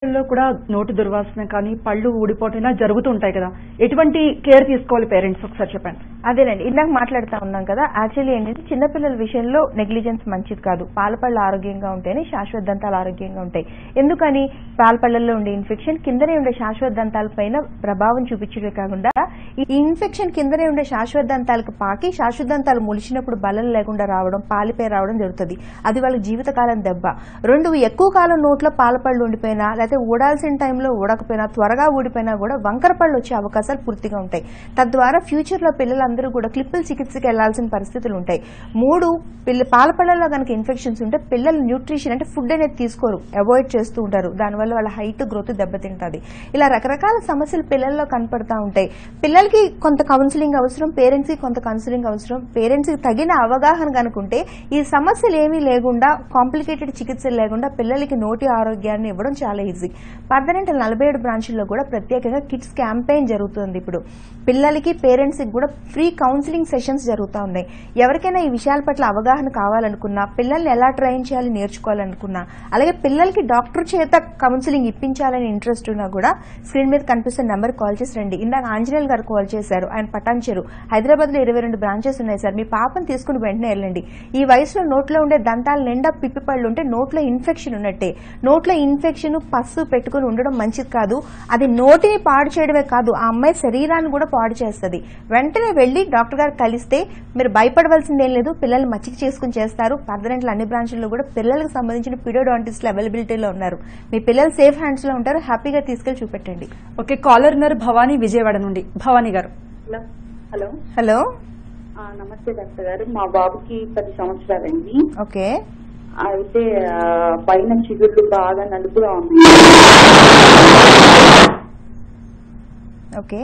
లో కూడా నోటి దుర్వాసన కానీ పళ్ళు ఊడిపోవటం ఇలా జరుగుతుంటాయి కదా ఎటువంటి కేర్ తీసుకోవాలి పేరెంట్స్ ఒకసారి చెప్పండి అదేనండి ఇందాక మాట్లాడుతా ఉన్నాం కదా యాక్చువల్లీ ఏంటంటే చిన్నపిల్లల విషయంలో నెగ్లిజెన్స్ మంచిది కాదు పాలపళ్ళు ఆరోగ్యంగా ఉంటేనే శాశ్వత దంతాలు ఆరోగ్యంగా ఉంటాయి ఎందుకని పాలపళ్ళల్లో ఉండే ఇన్ఫెక్షన్ కిందనే ఉండే శాశ్వత దంతాల పైన ప్రభావం చూపించడమే కాకుండా ఈ ఇన్ఫెక్షన్ కిందనే ఉండే శాశ్వత దంతాలకు పాకి శాశ్వత దంతాలు ములిచినప్పుడు బలం లేకుండా రావడం పాలిపై రావడం జరుగుతుంది అది వాళ్ళ జీవితకాలం దెబ్బ రెండు ఎక్కువ కాలం నోట్లో పాలపళ్ళు ఉండిపోయినా లేకపోతే ఊడాల్సిన టైంలో ఊడకపోయినా త్వరగా ఊడిపోయినా కూడా వంకర పళ్ళు వచ్చే అవకాశాలు పూర్తిగా ఉంటాయి తద్వారా ఫ్యూచర్ లో పిల్లలందరూ కూడా క్లిప్పుల చికిత్సకి వెళ్లాల్సిన పరిస్థితులు ఉంటాయి మూడు పిల్ల పాలపళ్ళలో కనుక ఇన్ఫెక్షన్స్ ఉంటే పిల్లలు న్యూట్రిషన్ అంటే ఫుడ్ అనేది తీసుకోరు అవాయిడ్ చేస్తూ ఉంటారు దానివల్ల వాళ్ళ హైట్ గ్రోత్ దెబ్బతింటుంది ఇలా రకరకాల సమస్యలు పిల్లల్లో కనపడతా ఉంటాయి పిల్లలకి కొంత కౌన్సిలింగ్ అవసరం పేరెంట్స్ కి కొంత కౌన్సిలింగ్ అవసరం పేరెంట్స్ కి తగిన అవగాహన కనుకుంటే ఈ సమస్యలు ఏమీ లేకుండా కాంప్లికేటెడ్ చికిత్సలు లేకుండా పిల్లలకి నోటి ఆరోగ్యాన్ని ఇవ్వడం చాలా ఈజీ పర్దనంటల్ నలభై ఏడు బ్రాంచ్ల్లో కూడా ప్రత్యేకంగా కిడ్స్ క్యాంపెయిన్ జరుగుతుంది ఇప్పుడు పిల్లలకి పేరెంట్స్ కి కూడా ఫ్రీ కౌన్సిలింగ్ సెషన్స్ జరుగుతూ ఉన్నాయి ఎవరికైనా ఈ విషయాల పట్ల అవగాహన కావాలనుకున్నా పిల్లల్ని ఎలా ట్రైన్ చేయాలి నేర్చుకోవాలనుకున్నా అలాగే పిల్లలకి డాక్టర్ చేత కౌన్సిలింగ్ ఇప్పించాలని ఇంట్రెస్ట్ ఉన్నా కూడా స్క్రీన్ మీద కనిపిస్తున్న నెంబర్ కాల్ చేసి రండి ఇందాక ఆంజనేయులు గారు కాల్ చేశారు ఆయన పటాన్చెరు హైదరాబాద్ లో ఇరవై రెండు బ్రాంచెస్ ఉన్నాయి సార్ మీ పాపను తీసుకుని వెంటనే వెళ్ళండి ఈ వయసులో నోట్లో ఉండే దంతాల నిండా పిప్పి పళ్ళు ఉంటే నోట్లో ఇన్ఫెక్షన్ ఉన్నట్టే నోట్లో ఇన్ఫెక్షన్ పస్సు పెట్టుకుని ఉండడం మంచిది కాదు అది నోటిని పాడు చేయడమే కాదు ఆ అమ్మాయి శరీరాన్ని కూడా పాడు చేస్తుంది వెంటనే వెళ్లి డాక్టర్ గారు కలిస్తే మీరు భయపడవలసిందేం లేదు పిల్లల్ని మచ్చిక చేసుకుని చేస్తారు పర్దనెంట్ల అన్ని బ్రాంచ్ల్లో కూడా పిల్లలకు సంబంధించిన పీడియోడాంటిస్టులు అవైలబిలిటీలో ఉన్నారు మీ పిల్లలు సేఫ్ హ్యాండ్స్ లో ఉంటారు హ్యాపీగా తీసుకెళ్లి చూపెట్టండి ఓకే కాలర్ ఉన్నారు భవానీ విజయవాడ నుండి భవానీ గారు హలో హలో హలో ఆ, నమస్తే డాక్టర్ గారు మా బాబుకి పది సంవత్సరాలండి ఓకే అయితే ఆ, పైన చిగుళ్ళు బాగా నలుపుగా ఉన్నాయి ఓకే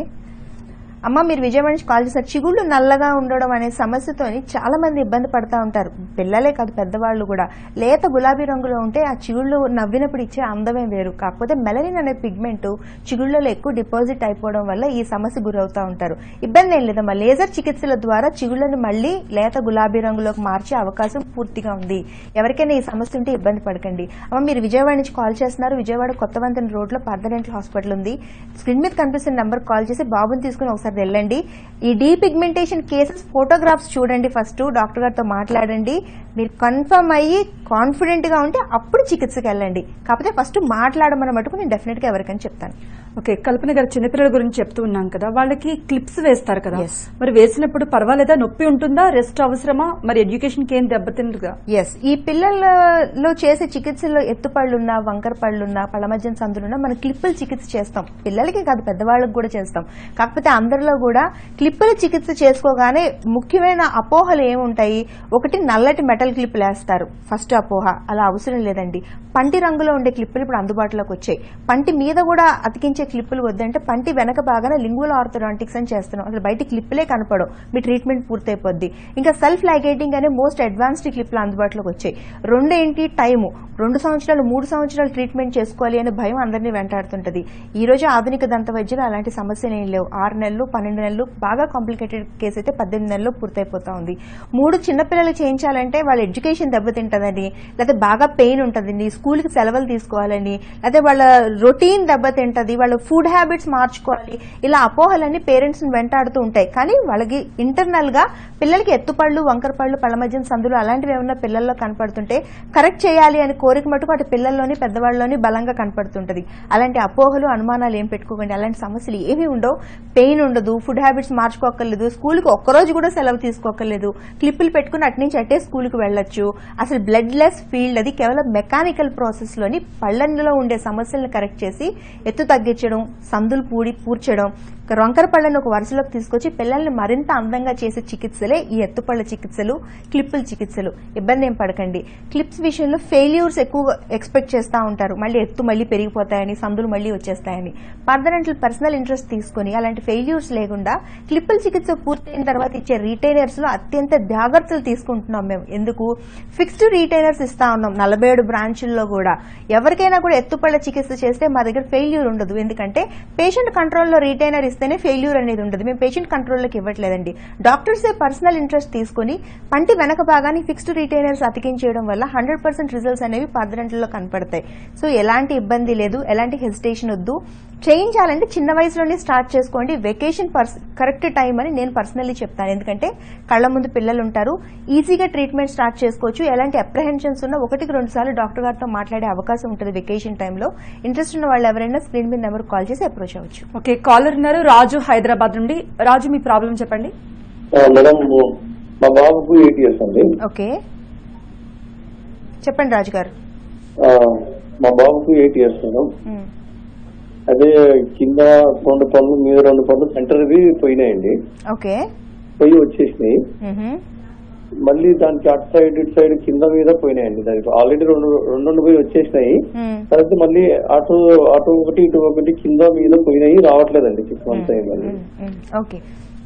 అమ్మ మీరు విజయవాడ నుంచి కాల్ చేశారు చిగుళ్ళు నల్లగా ఉండడం అనే సమస్యతో చాలా మంది ఇబ్బంది పడతా ఉంటారు పిల్లలే కాదు పెద్దవాళ్ళు కూడా లేత గులాబీ రంగులో ఉంటే ఆ చిగుళ్ళు నవ్వినప్పుడు ఇచ్చే అందమే వేరు కాకపోతే మెలనిన్ అనే పిగ్మెంట్ చిగుళ్ళలో ఎక్కువ డిపాజిట్ అయిపోవడం వల్ల ఈ సమస్య గురవుతా ఉంటారు ఇబ్బంది ఏం లేదమ్మా లేజర్ చికిత్సల ద్వారా చిగుళ్ళను మళ్ళీ లేత గులాబీ రంగులోకి మార్చే అవకాశం పూర్తిగా ఉంది ఎవరికైనా ఈ సమస్య ఉంటే ఇబ్బంది పడకండి అమ్మ మీరు విజయవాడ నుంచి కాల్ చేస్తున్నారు విజయవాడ కొత్త వంతెన రోడ్ లో పర్దనెంటల్ హాస్పిటల్ ఉంది స్క్రీన్ మీద కనిపిస్తున్న నెంబర్ కాల్ చేసి బాబుని తీసుకుని ఒకసారి వెళ్ళండి ఈ డీ పిగ్మెంటేషన్ కేసెస్ ఫోటోగ్రాఫ్స్ చూడండి ఫస్ట్ డాక్టర్ గారితో మాట్లాడండి మీరు కన్ఫర్మ్ అయ్యి కాన్ఫిడెంట్ గా ఉంటే అప్పుడు చికిత్సకి వెళ్ళండి కాకపోతే ఫస్ట్ మాట్లాడమని మటుకు నేను డెఫినెట్ గా ఎవరికైనా చెప్తాను ఓకే కల్పన గారు చిన్నపిల్లల గురించి చెప్తూ ఉన్నాం కదా వాళ్ళకి క్లిప్స్ వేస్తారు కదా Yes. మరి వేసినప్పుడు పర్వాలేదా నొప్పి ఉంటుందా రెస్ట్ అవసరమా మరి ఎడ్యుకేషన్ కి ఏం దెబ్బతిందిగా ఎస్ ఈ పిల్లలలో చేసే చికిత్సలో ఎత్తుపళ్ళున్నా వంకర పళ్ళున్నా పళ్ళ మధ్యన సందులున్నా మనం క్లిప్పుల చికిత్స చేస్తాం పిల్లలకి కాదు పెద్దవాళ్ళకి కూడా చేస్తాం కాకపోతే అందరిలో కూడా క్లిప్పుల చికిత్స చేసుకోగానే ముఖ్యమైన అపోహలు ఏముంటాయి ఒకటి నల్లటి మెటల్ క్లిప్పులు వేస్తారు ఫస్ట్ అపోహ అలా అవసరం లేదండి పంటి రంగులో ఉండే క్లిప్పులు ఇప్పుడు అందుబాటులోకి వచ్చాయి పంటి మీద కూడా అతికించే క్లిప్పులు వద్దంటే పంటి వెనక బాగానే లింగువల్ ఆర్థోడాంటిక్స్ అని చేస్తున్నాం అసలు బయట క్లిప్పులే కనపడవు మీ ట్రీట్మెంట్ పూర్తయిపోద్ది ఇంకా సెల్ఫ్ లైగేటింగ్ అనే మోస్ట్ అడ్వాన్స్డ్ క్లిప్లు అందుబాటులోకి వచ్చాయి రెండు ఏంటి టైము రెండు సంవత్సరాలు మూడు సంవత్సరాలు ట్రీట్మెంట్ చేసుకోవాలి అనే భయం అందరినీ వెంటాడుతుంటది ఈ రోజు ఆధునిక దంత వైద్యులు అలాంటి సమస్యలు ఏం లేవు ఆరు నెలలు పన్నెండు నెలలు బాగా కాంప్లికేటెడ్ కేసు అయితే పద్దెనిమిది నెలల్లో పూర్తయిపోతా ఉంది మూడు చిన్నపిల్లలు చేయించాలంటే వాళ్ళ ఎడ్యుకేషన్ దెబ్బతింటదని లేకపోతే బాగా పెయిన్ ఉంటుందండి స్కూల్కి సెలవులు తీసుకోవాలని లేకపోతే వాళ్ళ రొటీన్ దెబ్బతింటది వాళ్ళ ఫుడ్ హ్యాబిట్స్ మార్చుకోవాలి ఇలా అపోహలన్నీ పేరెంట్స్ వెంటాడుతూ ఉంటాయి కానీ వాళ్ళకి ఇంటర్నల్ గా పిల్లలకి ఎత్తుపళ్ళు వంకర పళ్ళు పళ్ళ మధ్యన సందులు అలాంటివి ఏమన్నా పిల్లల్లో కనపడుతుంటే కరెక్ట్ చేయాలి అని కోరిక మటుకు అటు పిల్లల్లోని పెద్దవాళ్ళలోని బలంగా కనపడుతుంటది అలాంటి అపోహలు అనుమానాలు ఏం పెట్టుకోకండి అలాంటి సమస్యలు ఏమీ ఉండవు పెయిన్ ఉండదు ఫుడ్ హ్యాబిట్స్ మార్చుకోకర్లేదు స్కూల్కి ఒక్కరోజు కూడా సెలవు తీసుకోకర్లేదు క్లిప్పులు పెట్టుకుని అటు నుంచి అట్టే స్కూల్కి వెళ్ళొచ్చు అసలు బ్లడ్ లెస్ ఫీల్డ్ అది కేవలం మెకానికల్ ప్రాసెస్ లోని పళ్ళల్లో ఉండే సమస్యలను కరెక్ట్ చేసి ఎత్తు తగ్గించడం సందులు పూడి పూడ్చడం రొంకర పళ్ళను ఒక వరుసలోకి తీసుకొచ్చి పిల్లల్ని మరింత అందంగా చేసే చికిత్సలే ఈ ఎత్తుపళ్ళ చికిత్సలు క్లిప్పుల చికిత్సలు ఇబ్బంది ఏం పడకండి క్లిప్స్ విషయంలో ఫెయిల్యూర్స్ ఎక్కువ ఎక్స్పెక్ట్ చేస్తూ ఉంటారు మళ్ళీ ఎత్తు మళ్ళీ పెరిగిపోతాయని సందులు మళ్ళీ వచ్చేస్తాయని పర్దనంటల్ పర్సనల్ ఇంట్రెస్ట్ తీసుకుని అలాంటి ఫెయిల్యూర్స్ లేకుండా క్లిప్పుల చికిత్స పూర్తయిన తర్వాత ఇచ్చే రీటైనర్స్ లో అత్యంత జాగ్రత్తలు తీసుకుంటున్నాం మేము ఎందుకు ఫిక్స్డ్ రీటైనర్స్ ఇస్తా ఉన్నాం నలభై ఏడు బ్రాంచుల్లో కూడా ఎవరికైనా కూడా ఎత్తుపళ్ళ చికిత్స చేస్తే మా దగ్గర ఫెయిల్యూర్ ఉండదు ఎందుకంటే పేషెంట్ కంట్రోల్లో రీటైనర్ ఇస్తే ఇస్తేనే ఫెయిల్యూర్ అనేది ఉంటుంది మేము పేషెంట్ కంట్రోల్లోకి ఇవ్వట్లేదండి డాక్టర్స్ పర్సనల్ ఇంట్రెస్ట్ తీసుకుని పంటి వెనక భాగాన్ని ఫిక్స్డ్ రిటైనర్స్ అతికించేయడం వల్ల హండ్రెడ్ పర్సెంట్ రిజల్ట్స్ అనేవి పద్దరంట్లో కనపడతాయి సో ఎలాంటి ఇబ్బంది లేదు ఎలాంటి హెసిటేషన్ వద్దు చేయించాలంటే చిన్న వయసులోనే స్టార్ట్ చేసుకోండి వెకేషన్ కరెక్ట్ టైం అని నేను పర్సనల్లీ చెప్తాను ఎందుకంటే కళ్ళ ముందు పిల్లలు ఉంటారు ఈజీగా ట్రీట్మెంట్ స్టార్ట్ చేసుకోవచ్చు ఎలాంటి అప్రహెన్షన్స్ ఉన్నా ఒకటికి రెండు సార్లు డాక్టర్ గారితో మాట్లాడే అవకాశం ఉంటుంది వెకేషన్ టైంలో ఇంట్రెస్ట్ ఉన్న వాళ్ళు ఎవరైనా స్క్రీన్ మీద నెంబర్ కాల్ చేసి అప్రోచ్ అవ్వచ్చు ఓకే కాలర్ ఉన్నారు రాజు హైదరాబాద్ నుండి రాజు మీ ప్రాబ్లం చెప్పండి ఆ, మేడం మా బాబుకు ఎయిట్ ఇయర్స్ అండి ఓకే చెప్పండి రాజు గారు ఆ, మా బాబుకు ఎయిట్ ఇయర్స్ మేడం మ్, అదే కింద రెండు పనులు మీద రెండు పనులు సెంటర్వి పోయినాయండి ఓకే పోయి వచ్చేసినాయి మ్హూ. మళ్ళీ దానికి అటు సైడ్ ఇటు సైడ్ కింద మీద పోయినాయండి దానికి ఆల్రెడీ రెండు రెండు రెండు పోయి వచ్చేసినాయి మ్, తర్వాత మళ్ళీ అటు అటు ఒకటి ఇటు ఒకటి కింద మీద పోయినాయి రావట్లేదండి సిక్స్ మంత్స్ అయింది మళ్ళీ మ్, మ్, ఓకే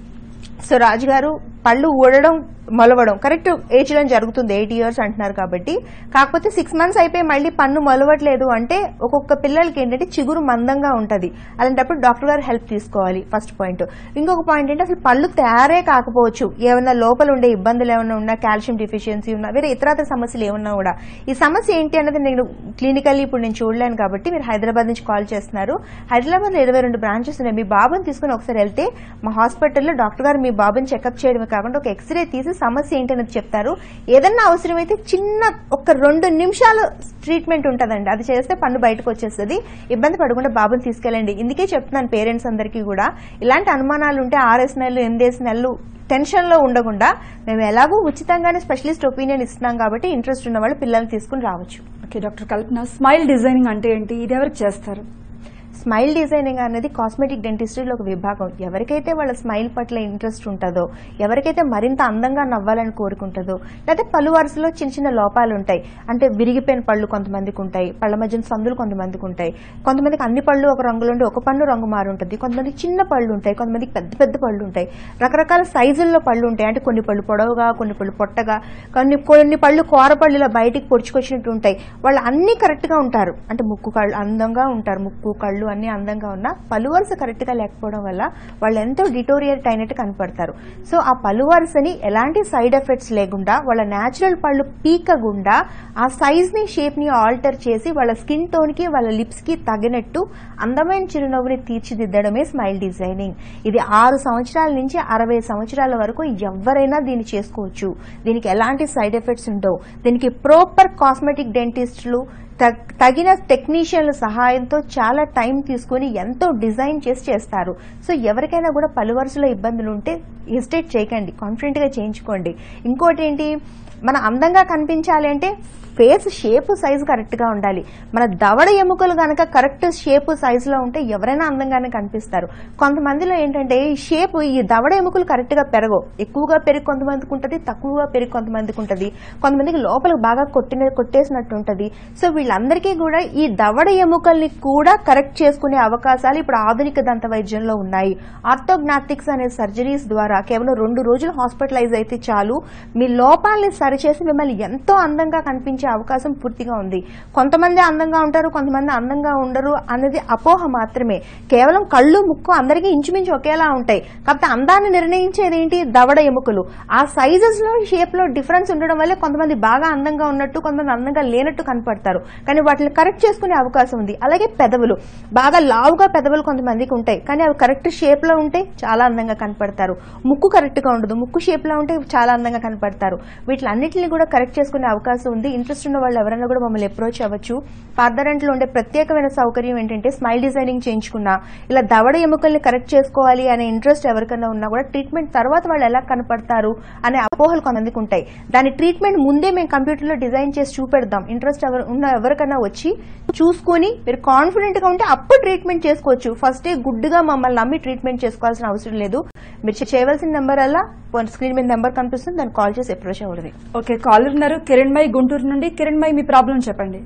సో రాజు గారు పళ్ళు ఊడడం మొలవడం కరెక్ట్ ఏజ్ లో జరుగుతుంది ఎయిట్ ఇయర్స్ అంటున్నారు కాబట్టి కాకపోతే సిక్స్ మంత్స్ అయిపోయి మళ్ళీ పన్ను మొలవట్లేదు అంటే ఒక్కొక్క పిల్లలకి ఏంటంటే చిగురు మందంగా ఉంటది అలాంటప్పుడు డాక్టర్ గారు హెల్ప్ తీసుకోవాలి ఫస్ట్ పాయింట్ ఇంకొక పాయింట్ ఏంటి అసలు పళ్ళు తయారే కాకపోవచ్చు ఏమైనా లోపల ఉండే ఇబ్బందులు ఏమైనా ఉన్నా కాల్షియం డిఫిషియన్సీ ఉన్నా వేరే ఇతరత్ర సమస్యలు ఏమన్నా కూడా ఈ సమస్య ఏంటి అన్నది నేను క్లినికల్లీ ఇప్పుడు నేను చూడలేను కాబట్టి మీరు హైదరాబాద్ నుంచి కాల్ చేస్తున్నారు హైదరాబాద్ లో ఇరవై రెండు బ్రాంచెస్ ఉన్నాయి మీ బాబుని తీసుకుని ఒకసారి వెళ్తే మా హాస్పిటల్లో డాక్టర్ గారు మీ బాబుని చెకప్ చేయడమే కాకుండా ఒక ఎక్స్రే తీసి సమస్య ఏంటనేది చెప్తారు ఏదన్నా అవసరమైతే చిన్న ఒక రెండు నిమిషాలు ట్రీట్మెంట్ ఉంటుందండి అది చేస్తే పన్ను బయటకు వచ్చేస్తుంది ఇబ్బంది పడకుండా బాబుని తీసుకెళ్ళండి ఇందుకే చెప్తున్నాను పేరెంట్స్ అందరికీ కూడా ఇలాంటి అనుమానాలు ఉంటే ఆర్ఎస్ నెలలు ఎనిమిదేసి నెలలు టెన్షన్ లో ఉండకుండా మేము ఎలాగో ఉచితంగానే స్పెషలిస్ట్ ఒపీనియన్ ఇస్తున్నాం కాబట్టి ఇంట్రెస్ట్ ఉన్న వాళ్ళు పిల్లల్ని తీసుకుని రావచ్చు okay doctor Kalpana smile designing అంటే ఏంటి ఇది ఎవరికి చేస్తారు స్మైల్ డిజైనింగ్ అనేది కాస్మెటిక్ డెంటిస్ట్రీలో ఒక విభాగం ఎవరికైతే వాళ్ళ స్మైల్ పట్ల ఇంట్రెస్ట్ ఉంటుందో ఎవరికైతే మరింత అందంగా నవ్వాలని కోరుకుంటుందో లేకపోతే పలు వరుసలో చిన్న చిన్న లోపాలు ఉంటాయి అంటే విరిగిపోయిన పళ్ళు కొంతమందికి ఉంటాయి పళ్ళ మధ్యన సందులు కొంతమందికి ఉంటాయి కొంతమందికి అన్ని పళ్ళు ఒక రంగులో ఉండి ఒక పన్ను రంగు మారు ఉంటుంది కొంతమందికి చిన్న పళ్ళు ఉంటాయి కొంతమందికి పెద్ద పెద్ద పళ్ళు ఉంటాయి రకరకాల సైజుల్లో పళ్ళు ఉంటాయి అంటే కొన్ని పళ్ళు పొడవుగా కొన్ని పళ్ళు పొట్టగా కొన్ని కొన్ని పళ్ళు కూర పళ్ళు ఇలా బయటికి పొడుచుకొచ్చినట్టు ఉంటాయి వాళ్ళు అన్ని కరెక్ట్ గా ఉంటారు అంటే ముక్కు కళ్ళు అందంగా ఉంటారు ముక్కు కళ్ళు అన్ని అందంగా ఉన్నా పలు వరుస కరెక్ట్ గా లేకపోవడం వల్ల వాళ్ళు ఎంతో డిటోరియేట్ అయినట్టు కనపడతారు సో ఆ పలు వరుసని ఎలాంటి సైడ్ ఎఫెక్ట్స్ లేకుండా వాళ్ళ న్యాచురల్ పళ్ళు పీకకుండా ఆ సైజ్ ని షేప్ ని ఆల్టర్ చేసి వాళ్ళ స్కిన్ టోన్ కి వాళ్ళ లిప్స్ కి తగినట్టు అందమైన చిరునవ్వుని తీర్చిదిద్దడమే స్మైల్ డిజైనింగ్ ఇది ఆరు సంవత్సరాల నుంచి అరవై సంవత్సరాల వరకు ఎవరైనా దీన్ని చేసుకోవచ్చు దీనికి ఎలాంటి సైడ్ ఎఫెక్ట్స్ ఉండవు దీనికి ప్రాపర్ కాస్మెటిక్ డెంటిస్టులు తగ్- తగిన టెక్నీషియన్ల సహాయంతో చాలా టైం తీసుకుని ఎంతో డిజైన్ చేసి చేస్తారు సో ఎవరికైనా కూడా పలు వరుసలో ఇబ్బందులు ఉంటే హెసిటేట్ చేయకండి కాన్ఫిడెంట్ గా చేయించుకోండి ఇంకోటి ఏంటి మన అందంగా కనిపించాలి అంటే ఫేస్ షేప్ సైజు కరెక్ట్ గా ఉండాలి మన దవడ ఎముకలు గనక కరెక్ట్ షేప్ సైజు లో ఉంటే ఎవరైనా అందంగానే కనిపిస్తారు కొంతమందిలో ఏంటంటే ఈ షేప్ ఈ దవడ ఎముకలు కరెక్ట్ గా పెరగవు ఎక్కువగా పెరిగి కొంతమందికి ఉంటుంది తక్కువగా పెరిగి కొంతమందికి ఉంటుంది కొంతమందికి లోపల బాగా కొట్టిన కొట్టేసినట్టు ఉంటుంది సో వీళ్ళందరికీ కూడా ఈ దవడ ఎముకల్ని కూడా కరెక్ట్ చేసుకునే అవకాశాలు ఇప్పుడు ఆధునిక దంత వైద్యంలో ఉన్నాయి ఆర్థోగ్నాటిక్స్ అనే సర్జరీస్ ద్వారా కేవలం రెండు రోజులు హాస్పిటలైజ్ అయితే చాలు మీ లోపాలని సరిచేసి మిమ్మల్ని ఎంతో అందంగా కనిపించే అవకాశం పూర్తిగా ఉంది కొంతమంది అందంగా ఉంటారు కొంతమంది అందంగా ఉండరు అనేది అపోహ మాత్రమే కేవలం కళ్ళు ముక్కు అందరికీ ఇంచుమించు ఒకేలా ఉంటాయి కాకపోతే అందాన్ని నిర్ణయించేది ఏంటి దవడ ఎముకలు ఆ సైజెస్ లో షేప్ లో డిఫరెన్స్ ఉండడం వల్ల కొంతమంది బాగా అందంగా ఉన్నట్టు కొంతమంది అందంగా లేనట్టు కనపడతారు కానీ వాటిని కరెక్ట్ చేసుకునే అవకాశం ఉంది అలాగే పెదవులు బాగా లావుగా పెదవులు కొంతమందికి ఉంటాయి కానీ అవి కరెక్ట్ షేప్ లో ఉంటే చాలా అందంగా కనపడతారు ముక్కు కరెక్ట్ గా ఉండదు ముక్కు షేప్ లో ఉంటే చాలా అందంగా కనపడతారు వీటిలన్నింటినీ కూడా కరెక్ట్ చేసుకునే అవకాశం ఉంది ఇంట్రెస్ట్ ఉన్న వాళ్ళు ఎవరైనా కూడా మమ్మల్ని అప్రోచ్ అవ్వచ్చు పార్దరెంట్లో ఉండే ప్రత్యేకమైన సౌకర్యం ఏంటంటే స్మైల్ డిజైనింగ్ చేయించుకున్నా ఇలా దవడ ఎముకల్ని కరెక్ట్ చేసుకోవాలి అనే ఇంట్రెస్ట్ ఎవరికైనా ఉన్నా కూడా ట్రీట్మెంట్ తర్వాత వాళ్ళు ఎలా కనపడతారు అనే అపోహలు కొంతమందికి ఉంటాయి దాని ట్రీట్మెంట్ ముందే మేము కంప్యూటర్లో డిజైన్ చేసి చూపెడదాం ఇంట్రెస్ట్ ఎవరు ఉన్న ఎవరికైనా వచ్చి చూసుకొని మీరు కాన్ఫిడెంట్ గా ఉంటే అప్పుడు ట్రీట్మెంట్ చేసుకోవచ్చు ఫస్ట్ గుడ్డుగా మమ్మల్ని నమ్మి ట్రీట్మెంట్ చేసుకోవాల్సిన అవసరం లేదు మీరు చేయవలసిన నెంబర్ అలా స్క్రీన్ మీద నెంబర్ కనిపిస్తుంది దాన్ని కాల్ చేసి అప్రోచ్ అవ్వడమే ఓకే కాలర్ ఉన్నారు కిరణ్మయ్ గుంటూరు నుండి కిరణ్మయ్ మీ ప్రాబ్లం చెప్పండి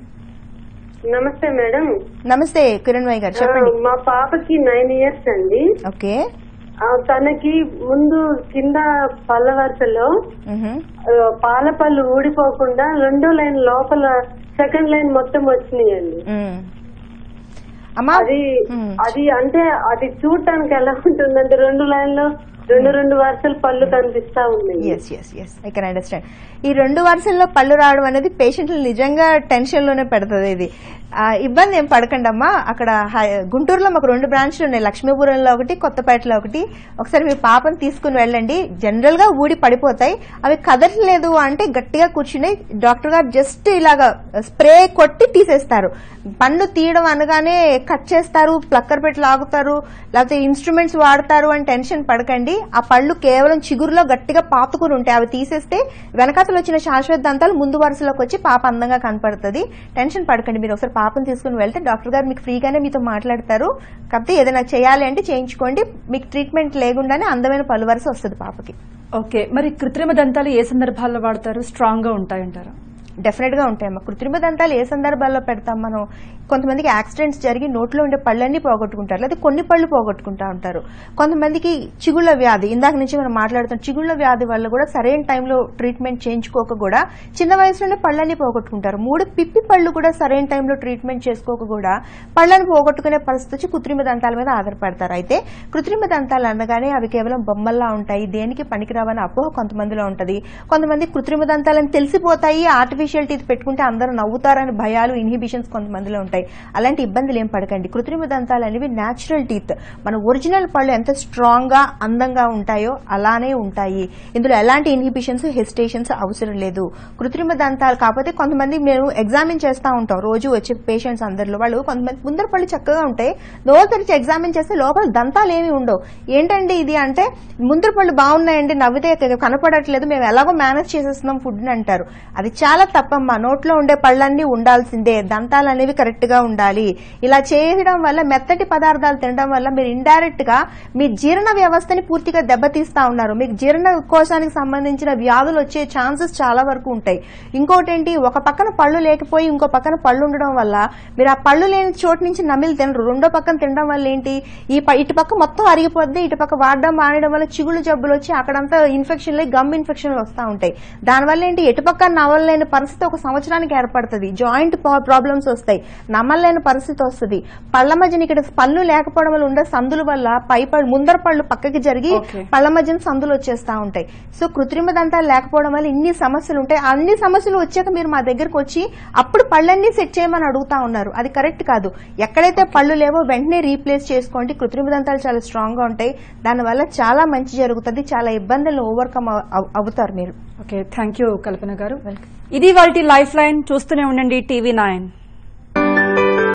నమస్తే మేడం నమస్తే కిరణ్మయ్య గారు చెప్పండి ఆ, మా పాపకి నైన్ ఇయర్స్ అండి ఓకే ఆ, తనకి ముందు కింద పళ్ళ వరుసలో మ్హూ. ఆ, పాల పళ్ళు ఊడిపోకుండా రెండో లైన్ లోపల సెకండ్ లైన్ మొత్తం వచ్చినాయండి మ్మ్. అమ్మా అది మ్మ్. అది అంటే అది చూడటానికి ఎలా ఉంటుందంటే రెండు లైన్లో రెండు రెండు వరుసలు పళ్ళు కనిపిస్తా ఉన్నాయి yes yes yes I can understand ఈ రెండు వరుసల్లో పళ్ళు రావడం అనేది పేషెంట్లు నిజంగా టెన్షన్ లోనే పెడుతుంది ఇది ఆ, ఇబ్బంది ఏం పడకండి అమ్మా అక్కడ హై- గుంటూరులో మాకు రెండు బ్రాంచ్లు ఉన్నాయి లక్ష్మీపురంలో ఒకటి కొత్తపేటలో ఒకటి ఒకసారి మీ పాపను తీసుకుని వెళ్ళండి జనరల్ గా ఊడి పడిపోతాయి అవి కదలలేదు అంటే గట్టిగా కూర్చుని డాక్టర్ గారు జస్ట్ ఇలాగా స్ప్రే కొట్టి తీసేస్తారు పన్ను తీయడం అనగానే కట్ చేస్తారు ప్లక్కర్ పెట్టి లాగుతారు లేకపోతే ఇన్స్ట్రుమెంట్స్ వాడతారు అని టెన్షన్ పడకండి ఆ పళ్ళు కేవలం చిగురులో గట్టిగా పాతుకుని ఉంటాయి అవి తీసేస్తే వెనకాతలు వచ్చిన శాశ్వత దంతాలు ముందు వరుసలోకి వచ్చి పాప అందంగా కనపడుతుంది టెన్షన్ పడకండి మీరు ఒకసారి పాపను తీసుకుని వెళ్తే డాక్టర్ గారు మీకు ఫ్రీగానే మీతో మాట్లాడతారు కాకపోతే ఏదైనా చేయాలి అంటే చేయించుకోండి మీకు ట్రీట్మెంట్ లేకుండానే అందమైన పళ్ళు వరుస వస్తుంది పాపకి ఓకే మరి కృత్రిమ దంతాలు ఏ సందర్భాల్లో వాడతారు స్ట్రాంగ్ గా ఉంటాయంటారా డెఫినెట్ గా ఉంటాయమ్మా కృత్రిమ దంతాలు ఏ సందర్భాల్లో పెడతాం మనం కొంతమందికి యాక్సిడెంట్స్ జరిగి నోట్లో ఉండే పళ్ళన్నీ పోగొట్టుకుంటారు లేదా కొన్ని పళ్ళు పోగొట్టుకుంటా ఉంటారు కొంతమందికి చిగుళ్ళ వ్యాధి ఇందాక నుంచి మనం మాట్లాడుతాం చిగుళ్ళ వ్యాధి వల్ల కూడా సరైన టైంలో ట్రీట్మెంట్ చేయించుకోక కూడా చిన్న వయసులోనే పళ్ళన్నీ పోగొట్టుకుంటారు మూడు పిప్పి పళ్ళు కూడా సరైన టైంలో ట్రీట్మెంట్ చేసుకోక కూడా పళ్ళని పోగొట్టుకునే పరిస్థితి వచ్చి కృత్రిమ దంతాల మీద ఆధారపడతారు అయితే కృత్రిమ దంతాలు అనగానే అవి కేవలం బొమ్మల్లా ఉంటాయి దేనికి పనికిరావని అపోహ కొంతమందిలో ఉంటది కొంతమంది కృత్రిమ దంతాలని తెలిసిపోతాయి ఆర్టిఫిషియల్ టీత్ పెట్టుకుంటే అందరూ నవ్వుతారని భయాలు ఇన్హిబిషన్స్ కొంతమందిలో ఉంటాయి అలాంటి ఇబ్బందులు ఏం పడకండి కృత్రిమ దంతాలు అనేవి న్యాచురల్ టీత్ మన ఒరిజినల్ పళ్ళు ఎంత స్ట్రాంగ్ గా అందంగా ఉంటాయో అలానే ఉంటాయి ఇందులో ఎలాంటి ఇన్హిబిషన్స్ హెసిటేషన్స్ అవసరం లేదు కృత్రిమ దంతాలు కాకపోతే కొంతమంది మేము ఎగ్జామిన్ చేస్తా ఉంటాం రోజు వచ్చే పేషెంట్స్ అందరిలో వాళ్ళు కొంతమంది ముందర పళ్ళు చక్కగా ఉంటాయి నోరు తెరిచి ఎగ్జామిన్ చేస్తే లోపల దంతాలు ఏమి ఉండవు ఏంటండి ఇది అంటే ముందర పళ్ళు బాగున్నాయండి నవ్వితే కనపడట్లేదు మేము ఎలాగో మేనేజ్ చేసేస్తున్నాం ఫుడ్ అంటారు అది చాలా తప్పమ్మా నోట్లో ఉండే పళ్ళన్నీ ఉండాల్సిందే దంతాలు అనేవి కరెక్ట్ గా ఉండాలి ఇలా చేయడం వల్ల మెత్తటి పదార్థాలు తినడం వల్ల మీరు ఇండైరెక్ట్ గా మీ జీర్ణ వ్యవస్థని పూర్తిగా దెబ్బతీస్తా ఉన్నారు మీకు జీర్ణ కోశానికి సంబంధించిన వ్యాధులు వచ్చే ఛాన్సెస్ చాలా వరకు ఉంటాయి ఇంకోటి ఏంటి ఒక పక్కన పళ్ళు లేకపోయి ఇంకో పక్కన పళ్ళు ఉండడం వల్ల మీరు ఆ పళ్ళు లేని చోటు నుంచి నమిలి తినరు రెండో పక్కన తినడం వల్ల ఏంటి ఈ ప- ఇటు పక్క మొత్తం అరిగిపోద్ది ఇటు పక్క వాడడం మానేయడం వల్ల చిగుళ్ళు జబ్బులు వచ్చి అక్కడంతా ఇన్ఫెక్షన్లు గమ్ ఇన్ఫెక్షన్లు వస్తూ ఉంటాయి దానివల్ల ఏంటి ఎటు పక్క నవలలేని పరిస్థితి ఒక సంవత్సరానికి ఏర్పడుతుంది జాయింట్ ప్రాబ్లమ్స్ వస్తాయి నమ్మలేని పరిస్థితి వస్తుంది పళ్ళ మధ్యన ఇక్కడ పళ్ళు లేకపోవడం వల్ల ఉండే సందుల వల్ల పై పళ్ళు ముందర పళ్ళు పక్కకి జరిగి Okay. పళ్ళ మధ్యన సందులు వచ్చేస్తా ఉంటాయి సో కృత్రిమ దంతాలు లేకపోవడం వల్ల ఇన్ని సమస్యలు ఉంటాయి అన్ని సమస్యలు వచ్చాక మీరు మా దగ్గరకు వచ్చి అప్పుడు పళ్ళన్నీ సెట్ చేయమని అడుగుతా ఉన్నారు అది కరెక్ట్ కాదు ఎక్కడైతే పళ్ళు లేవో వెంటనే రీప్లేస్ చేసుకోండి కృత్రిమ దంతాలు చాలా స్ట్రాంగ్ గా ఉంటాయి దానివల్ల చాలా మంచి జరుగుతుంది చాలా ఇబ్బందులను ఓవర్కమ్ అవుతారు మీరు ఓకే థ్యాంక్ యూ కల్పన గారు ఇది వాళ్ళ లైఫ్ లైన్ చూస్తూనే ఉండండి టీవీ నైన్